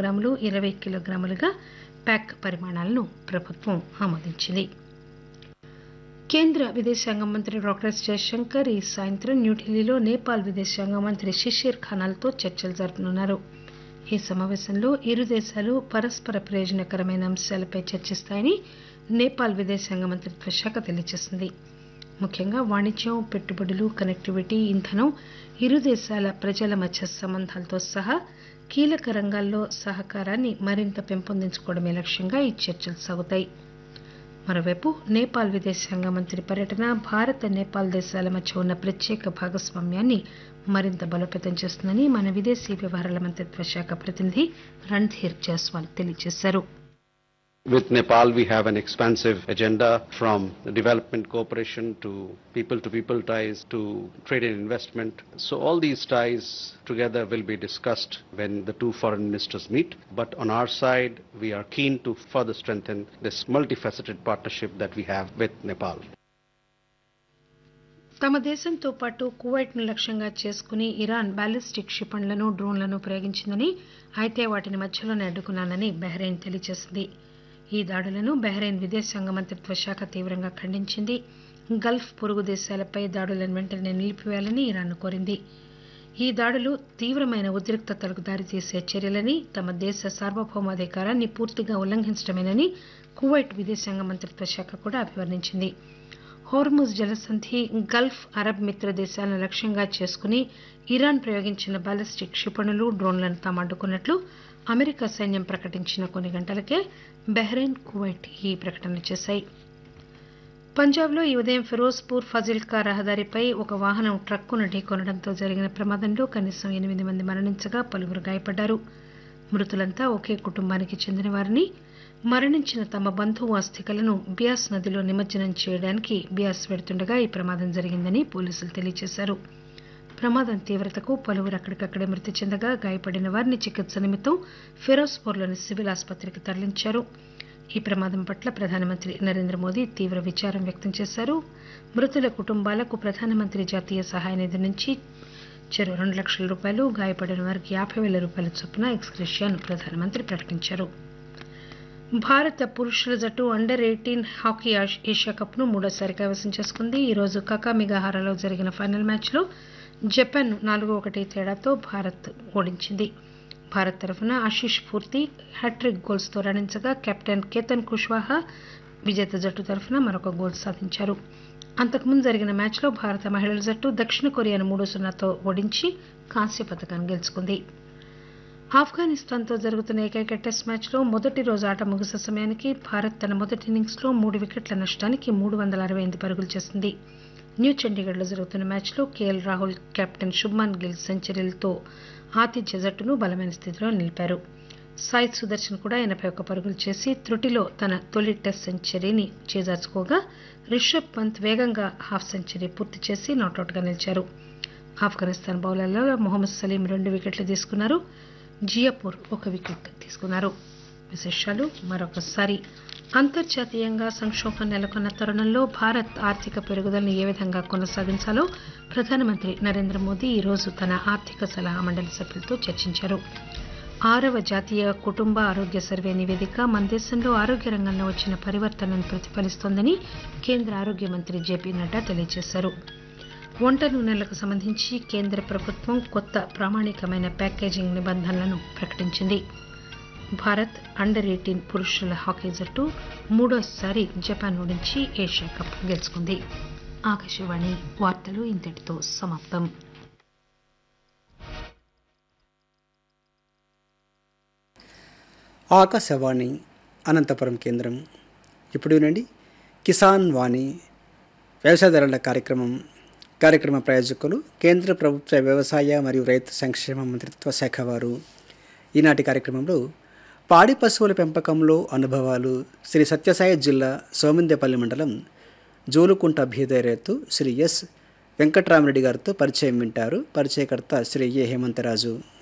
కిలోగ్రాములు ఇరవై కిలోగ్రాములుగా ప్యాక్ పరిమాణాలను ప్రభుత్వం ఆమోదించింది కేంద్ర విదేశాంగ మంత్రి డాక్టర్ ఎస్ జయశంకర్ ఈ సాయంత్రం న్యూఢిల్లీలో నేపాల్ విదేశాంగ మంత్రి షిషిర్ ఖానాల్తో చర్చలు జరపనున్నారు ఈ సమావేశంలో ఇరు దేశాలు పరస్పర ప్రయోజనకరమైన అంశాలపై చర్చిస్తాయని నేపాల్ విదేశాంగ మంత్రిత్వ శాఖ తెలియజేసింది ముఖ్యంగా వాణిజ్యం పెట్టుబడులు కనెక్టివిటీ ఇంధనం ఇరు దేశాల ప్రజల మధ్య సంబంధాలతో సహా కీలక రంగాల్లో సహకారాన్ని మరింత పెంపొందించుకోవడమే లక్ష్యంగా ఈ చర్చలు సాగుతాయి మరోవైపు నేపాల్ విదేశాంగ మంత్రి పర్యటన భారత్ నేపాల్ దేశాల మధ్య ఉన్న ప్రత్యేక భాగస్వామ్యాన్ని మరింత బలోపేతం చేస్తుందని మన విదేశీ వ్యవహారాల మంత్రిత్వ శాఖ ప్రతినిధి రణ్ధీర్ జైస్వాల్ తెలియజేశారు With Nepal, we have an expansive agenda from development cooperation to people to people ties to trade and investment. So, all these ties together will be discussed when the two foreign ministers meet. But on our side, we are keen to further strengthen this multifaceted partnership that we have with Nepal. తమ దేశంతో పాటు Kuwait ను లక్ష్యంగా చేసుకుని Iran ballistic క్షిపణులను డ్రోన్లను ప్రయోగించిందని అయితే వాటిని మధ్యలోనే అడ్డుకున్నానని Bahrain తెలియజేసింది ఈ దాడులను బహ్రెయిన్ విదేశాంగ మంత్రిత్వ శాఖ తీవ్రంగా ఖండించింది గల్ఫ్ పొరుగు దేశాలపై దాడులను వెంటనే నిలిపివేయాలని ఇరాన్ కోరింది ఈ దాడులు తీవ్రమైన ఉద్రిక్తతలకు దారితీసే చర్యలని తమ దేశ సార్వభౌమాధికారాన్ని పూర్తిగా ఉల్లంఘించడమేనని కువైట్ విదేశాంగ మంత్రిత్వ శాఖ కూడా అభివర్ణించింది హోర్ముజ్ జలసంధి గల్ఫ్ అరబ్ మిత్ర దేశాలను లక్ష్యంగా చేసుకుని ఇరాన్ ప్రయోగించిన బాలిస్టిక్ క్షిపణులు డ్రోన్లను తాము అడ్డుకున్నట్లు అమెరికా సైన్యం ప్రకటించిన కొన్ని గంటలకే బహ్రెయిన్ కువైట్ ఈ ప్రకటన చేశాయి పంజాబ్లో ఈ ఉదయం ఫిరోజ్పూర్ ఫజిల్కా రహదారిపై ఒక వాహనం ట్రక్కును ఢీకొనడంతో జరిగిన ప్రమాదంలో కనీసం ఎనిమిది మంది మరణించగా పలువురు గాయపడ్డారు మృతులంతా ఒకే కుటుంబానికి చెందినవారని మరణించిన తమ బంధువు అస్థికలను బియాస్ నదిలో నిమజ్జనం చేయడానికి బియాస్ వెడుతుండగా ఈ ప్రమాదం జరిగిందని పోలీసులు తెలియజేశారు ప్రమాదం తీవ్రతకు పలువురు అక్కడికక్కడే మృతి చెందగా గాయపడిన వారిని చికిత్స నిమిత్తం ఫిరోజ్పూర్లోని సివిల్ ఆసుపత్రికి తరలించారు ఈ ప్రమాదం పట్ల ప్రధానమంత్రి నరేంద్ర మోదీ తీవ్ర విచారం వ్యక్తం చేశారు మృతుల కుటుంబాలకు ప్రధానమంత్రి జాతీయ సహాయ నిధి నుంచి చెరో రెండు లక్షల రూపాయలు గాయపడిన వారికి యాభై వేల రూపాయల చొప్పున ఎక్స్గ్రెషియాను ప్రధానమంత్రి ప్రకటించారు భారత పురుషుల జట్టు అండర్ ఎయిటీన్ హాకీ ఏషియా కప్ను మూడోసారి కైవసం చేసుకుంది ఈరోజు కకామిగాహారాలో జరిగిన ఫైనల్ మ్యాచ్లో జపాన్ నాలుగు ఒకటి తేడాతో భారత్ ఓడించింది భారత్ తరఫున ఆశీష్ పూర్తి హ్యాట్రిక్ గోల్స్తో రాణించగా కెప్టెన్ కేతన్ కుష్వాహా విజేత జట్టు తరఫున మరొక గోల్ సాధించారు అంతకుముందు జరిగిన మ్యాచ్లో భారత మహిళల జట్టు దక్షిణ కొరియాను మూడు సున్నాతో ఓడించి కాంస్య పథకాన్ని గెలుచుకుంది ఆఫ్ఘనిస్తాన్తో జరుగుతున్న ఏకైక టెస్ట్ మ్యాచ్లో మొదటి రోజు ఆట ముగిసే సమయానికి భారత్ తన మొదటి ఇన్నింగ్స్లో మూడు వికెట్ల నష్టానికి మూడు వందల అరవై ఎనిమిది పరుగులు చేసింది న్యూ చండీగఢ్లో జరుగుతున్న మ్యాచ్లో కేఎల్ రాహుల్ కెప్టెన్ శుభ్మన్ గిల్ సెంచరీలతో ఆతిథ్య జట్టును బలమైన స్థితిలో నిలిపారు సాయి సుదర్శన్ కూడా ఎనభై ఒక్క పరుగులు చేసి త్రుటిలో తన తొలి టెస్ట్ సెంచరీని చేజార్చుకోగా రిషబ్ పంత్ వేగంగా హాఫ్ సెంచరీ పూర్తి చేసి నాటౌట్గా నిలిచారు ఆఫ్ఘనిస్తాన్ బౌలర్లలో మొహమ్మద్ సలీం రెండు వికెట్లు తీసుకున్నారు జియాపూర్ ఒక వికెట్ తీసుకున్నారు విశేషాలు మరొకసారి అంతర్జాతీయంగా సంక్షోభం నెలకొన్న తరుణంలో భారత్ ఆర్థిక పెరుగుదలను ఏ విధంగా కొనసాగించాలో ప్రధానమంత్రి నరేంద్ర మోదీ ఈరోజు తన ఆర్థిక సలహా మండలి సభ్యులతో చర్చించారు ఆరవ జాతీయ కుటుంబ ఆరోగ్య సర్వే నివేదిక మన దేశంలో ఆరోగ్య రంగంలో వచ్చిన పరివర్తనను ప్రతిఫలిస్తోందని కేంద్ర ఆరోగ్య మంత్రి జేపీ నడ్డా తెలియజేశారు వంట నూనెలకు సంబంధించి కేంద్ర ప్రభుత్వం కొత్త ప్రామాణికమైన ప్యాకేజింగ్ నిబంధనలను ప్రకటించింది భారత్ అండర్ ఎయిటీన్ పురుషుల హాకీ జట్టు మూడోసారి జపాన్ ఓడించి ఏషియా కప్ గెలుచుకుంది ఆకాశవాణి వార్తలు ఇంతటితో సమాప్తం ఆకాశవాణి అనంతపురం కేంద్రం ఇప్పుడు వినండి కిసాన్ వాణి వ్యవసాయదారుల కార్యక్రమం కార్యక్రమ ప్రాయోజకులు కేంద్ర ప్రభుత్వ వ్యవసాయ మరియు రైతు సంక్షేమ మంత్రిత్వ శాఖ వారు ఈనాటి కార్యక్రమంలో పాడి పశువుల పెంపకంలో అనుభవాలు శ్రీ సత్యసాయి జిల్లా సోమిందేపల్లి మండలం జోలుకుంట అభ్యుదయ రైతు శ్రీ ఎస్ వెంకట్రామరెడ్డి గారితో పరిచయం వింటారు పరిచయకర్త శ్రీ ఏ హేమంతరాజు